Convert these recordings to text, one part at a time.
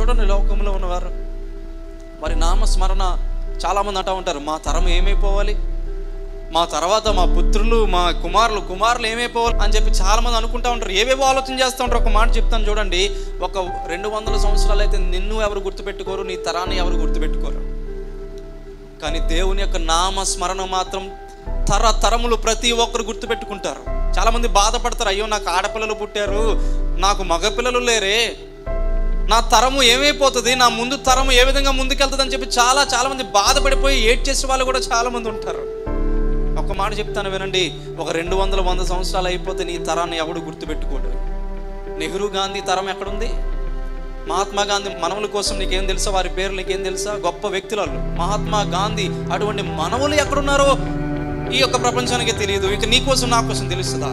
చూడండి లోకంలో ఉన్నవారు వారి నామస్మరణ చాలామంది అంటూ ఉంటారు మా తరం ఏమైపోవాలి మా తర్వాత మా పుత్రులు మా కుమారులు కుమారులు ఏమైపోవాలి అని చెప్పి చాలామంది అనుకుంటా ఉంటారు ఏవేవో ఆలోచన చేస్తూ ఉంటారు ఒక మాట చెప్తాను చూడండి ఒక రెండు వందల సంవత్సరాలు అయితే నిన్ను ఎవరు గుర్తుపెట్టుకోరు నీ తరాన్ని ఎవరు గుర్తుపెట్టుకోరు కానీ దేవుని యొక్క నామస్మరణ మాత్రం తరతరములు ప్రతి ఒక్కరు గుర్తుపెట్టుకుంటారు చాలామంది బాధపడతారు అయ్యో నాకు ఆడపిల్లలు పుట్టారు నాకు మగపిల్లలు లేరే నా తరము ఏమైపోతుంది నా ముందు తరము ఏ విధంగా ముందుకెళ్తుంది అని చెప్పి చాలా చాలా మంది బాధపడిపోయి ఏడ్ చేసే వాళ్ళు కూడా చాలా మంది ఉంటారు ఒక మాట చెప్తాను వినండి ఒక రెండు వందల వంద సంవత్సరాలు అయిపోతే నీ తరాన్ని ఎవడు గుర్తుపెట్టుకోడు నెహ్రూ గాంధీ తరం ఎక్కడుంది మహాత్మా గాంధీ మనవుల కోసం నీకేం తెలుసా వారి పేర్లు నీకేం తెలుసా గొప్ప వ్యక్తులు వాళ్ళు. మహాత్మా గాంధీ అటువంటి మనవులు ఎక్కడున్నారో ఈ యొక్క ప్రపంచానికి తెలియదు ఇక నీ కోసం నా కోసం తెలుస్తుందా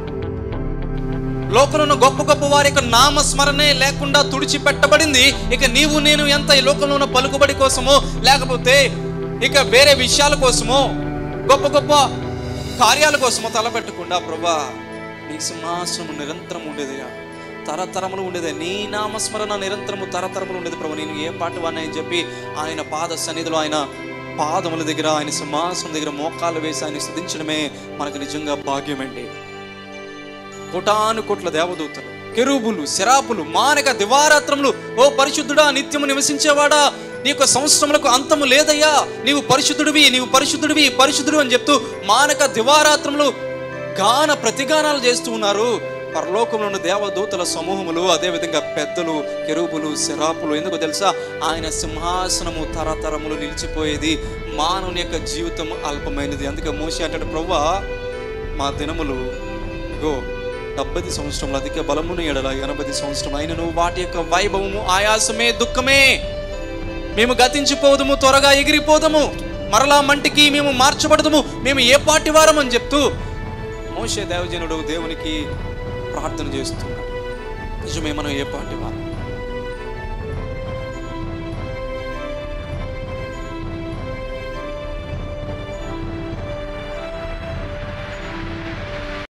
లోకంలో ఉన్న గొప్ప గొప్ప వారి యొక్క నామస్మరణే లేకుండా తుడిచిపెట్టబడింది ఇక నీవు నేను ఎంత ఈ లోకంలో ఉన్న పలుకుబడి కోసమో లేకపోతే ఇక వేరే విషయాల కోసమో గొప్ప గొప్ప కార్యాల కోసమో తలపెట్టకుండా ప్రభా నీ సింహాసనము నిరంతరం ఉండేదయ్యా తరతరములు ఉండేదే నీ నామస్మరణ నిరంతరము తరతరములు ఉండేది ప్రభు నేను ఏ పాట వాడినా అని చెప్పి ఆయన పాద సన్నిధిలో ఆయన పాదముల దగ్గర ఆయన సింహాసనం దగ్గర మోకాలు వేసి ఆయన స్థుతించడమే మనకు నిజంగా భాగ్యమండి కోటాను కోట్ల దేవదూతలు కెరూబులు శరాపులు మానక దివారాత్రములు ఓ పరిశుద్ధుడా నిత్యము నివసించేవాడా నీ యొక్క సంవత్సరములకు అంతము లేదయ్యా నీవు పరిశుద్ధుడివి నీవు పరిశుద్ధుడివి పరిశుద్ధుడు అని చెప్తూ మానక దివారాత్రములు గాన ప్రతిగానాలు చేస్తూ ఉన్నారు పరలోకంలో ఉన్న దేవదూతల సమూహములు అదేవిధంగా పెద్దలు కెరూబులు శరాపులు ఎందుకు తెలుసా ఆయన సింహాసనము తరతరములు నిలిచిపోయేది మానవుని యొక్క జీవితం అల్పమైనది అందుకే మోసి అంటాడు ప్రవ్వా మా దినములు ఇగో డెబ్బై సంవత్సరములు అధిక బలమును ఎడల ఎనభై సంవత్సరం అయినను వాటి యొక్క వైభవము ఆయాసమే దుఃఖమే మేము గతించిపోదుము త్వరగా ఎగిరిపోదము మరలా మంటికి మేము మార్చబడదుము మేము ఏ పాటి వారం అని చెప్తూ మోషే దేవజనుడు దేవునికి ప్రార్థన చేస్తున్నాడు నిజమే మనం ఏ పాటి వారం